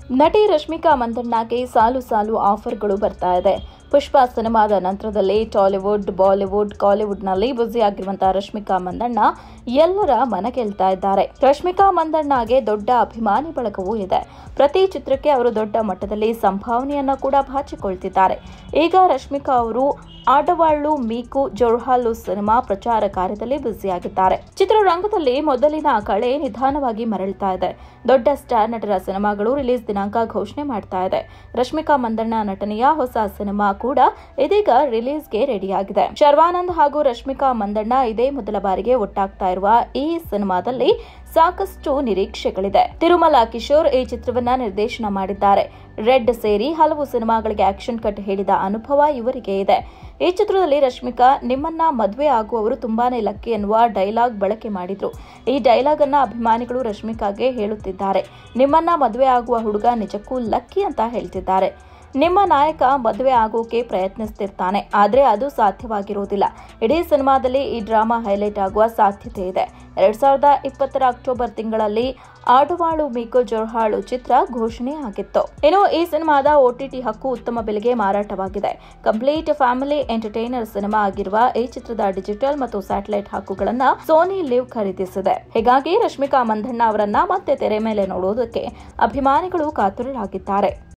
ನಟಿ ರಶ್ಮಿಕಾ ಮಂದಣ್ಣಗೆ ಸಾಲು ಸಾಲು ಆಫರ್ಗಳು ಬರ್ತಾ ಇದೆ ಪುಷ್ಪ ಸಿನಿಮಾದ ನಂತರದಲ್ಲಿ ಟಾಲಿವುಡ್ ಬಾಲಿವುಡ್ ಕಾಲಿವುಡ್ನಲ್ಲಿ ಬ್ಯುಸಿಯಾಗಿರುವಂತಹ ರಶ್ಮಿಕಾ ಮಂದಣ್ಣ ಎಲ್ಲರ ಮನ ಗೆಲ್ತಾ ಇದ್ದಾರೆ ರಶ್ಮಿಕಾ ಮಂದಣ್ಣಗೆ ದೊಡ್ಡ ಅಭಿಮಾನಿ ಬಳಗವೂ ಇದೆ ಪ್ರತಿ ಚಿತ್ರಕ್ಕೆ ಅವರು ದೊಡ್ಡ ಮಟ್ಟದಲ್ಲಿ ಸಂಭಾವನೆಯನ್ನ ಕೂಡ ಬಾಚಿಕೊಳ್ತಿದ್ದಾರೆ ಈಗ ರಶ್ಮಿಕಾ ಅವರು ಆಡವಾಳು ಮೀಕು ಜೋರ್ಹಾಲು ಸಿನಿಮಾ ಪ್ರಚಾರ ಕಾರ್ಯದಲ್ಲಿ ಬ್ಯುಸಿಯಾಗಿದ್ದಾರೆ ಚಿತ್ರರಂಗದಲ್ಲಿ ಮೊದಲಿನ ಕಳೆ ನಿಧಾನವಾಗಿ ಮರಳ್ತಾ ಇದೆ ದೊಡ್ಡ ಸ್ಟಾರ್ ನಟರ ಸಿನಿಮಾಗಳು ರಿಲೀಸ್ ದಿನಾಂಕ ಘೋಷಣೆ ಮಾಡ್ತಾ ಇದೆ ರಶ್ಮಿಕಾ ಮಂದಣ್ಣ ನಟನೆಯ ಹೊಸ ಸಿನಿಮಾ ಕೂಡ ಇದೀಗ ರಿಲೀಸ್ಗೆ ರೆಡಿಯಾಗಿದೆ ಶರ್ವಾನಂದ್ ಹಾಗೂ ರಶ್ಮಿಕಾ ಮಂದಣ್ಣ ಇದೇ ಮೊದಲ ಬಾರಿಗೆ ಒಟ್ಟಾಗ್ತಾ ಇರುವ ಈ ಸಿನಿಮಾದಲ್ಲಿ ಸಾಕಷ್ಟು ನಿರೀಕ್ಷೆಗಳಿದೆ ತಿರುಮಲ ಕಿಶೋರ್ ಈ ಚಿತ್ರವನ್ನ ನಿರ್ದೇಶನ ಮಾಡಿದ್ದಾರೆ ರೆಡ್ ಸೇರಿ ಹಲವು ಸಿನಿಮಾಗಳಿಗೆ ಆಕ್ಷನ್ ಕಟ್ ಹೇಳಿದ ಅನುಭವ ಇವರಿಗೆ ಇದೆ ಈ ಚಿತ್ರದಲ್ಲಿ ರಶ್ಮಿಕಾ ನಿಮ್ಮನ್ನ ಮದುವೆ ಆಗುವವರು ತುಂಬಾನೇ ಲಕ್ಕಿ ಎನ್ನುವ ಡೈಲಾಗ್ ಬಳಕೆ ಮಾಡಿದ್ರು ಈ ಡೈಲಾಗ್ ಅನ್ನ ಅಭಿಮಾನಿಗಳು ರಶ್ಮಿಕಾಗೆ ಹೇಳುತ್ತಿದ್ದಾರೆ ನಿಮ್ಮನ್ನ ಮದುವೆ ಆಗುವ ಹುಡುಗ ನಿಜಕ್ಕೂ ಲಕ್ಕಿ ಅಂತ ಹೇಳ್ತಿದ್ದಾರೆ ನಿಮ್ಮ ನಾಯಕ ಮದುವೆ ಆಗೋಕೆ ಪ್ರಯತ್ನಿಸ್ತಿರ್ತಾನೆ ಆದ್ರೆ ಅದು ಸಾಧ್ಯವಾಗಿರುವುದಿಲ್ಲ ಇಡೀ ಸಿನಿಮಾದಲ್ಲಿ ಈ ಡ್ರಾಮಾ ಹೈಲೈಟ್ ಆಗುವ ಸಾಧ್ಯತೆ ಇದೆ ಎರಡ್ ಸಾವಿರದ ಇಪ್ಪತ್ತರ ಅಕ್ಟೋಬರ್ ತಿಂಗಳಲ್ಲಿ ಆಡುವಾಳು ಮೀಕೋ ಜೊರ್ಹಾಳು ಚಿತ್ರ ಘೋಷಣೆ ಆಗಿತ್ತು ಇನ್ನು ಈ ಸಿನಿಮಾದ ಒಟಿಟಿ ಹಕ್ಕು ಉತ್ತಮ ಬೆಲೆಗೆ ಮಾರಾಟವಾಗಿದೆ ಕಂಪ್ಲೀಟ್ ಫ್ಯಾಮಿಲಿ ಎಂಟರ್ಟೈನರ್ ಸಿನಿಮಾ ಆಗಿರುವ ಈ ಚಿತ್ರದ ಡಿಜಿಟಲ್ ಮತ್ತು ಸ್ಯಾಟಲೈಟ್ ಹಕ್ಕುಗಳನ್ನ ಸೋನಿ ಲಿವ್ ಖರೀದಿಸಿದೆ ಹೀಗಾಗಿ ರಶ್ಮಿಕಾ ಮಂದಣ್ಣ ಅವರನ್ನ ಮತ್ತೆ ತೆರೆ ಮೇಲೆ ನೋಡೋದಕ್ಕೆ ಅಭಿಮಾನಿಗಳು ಕಾತುರರಾಗಿದ್ದಾರೆ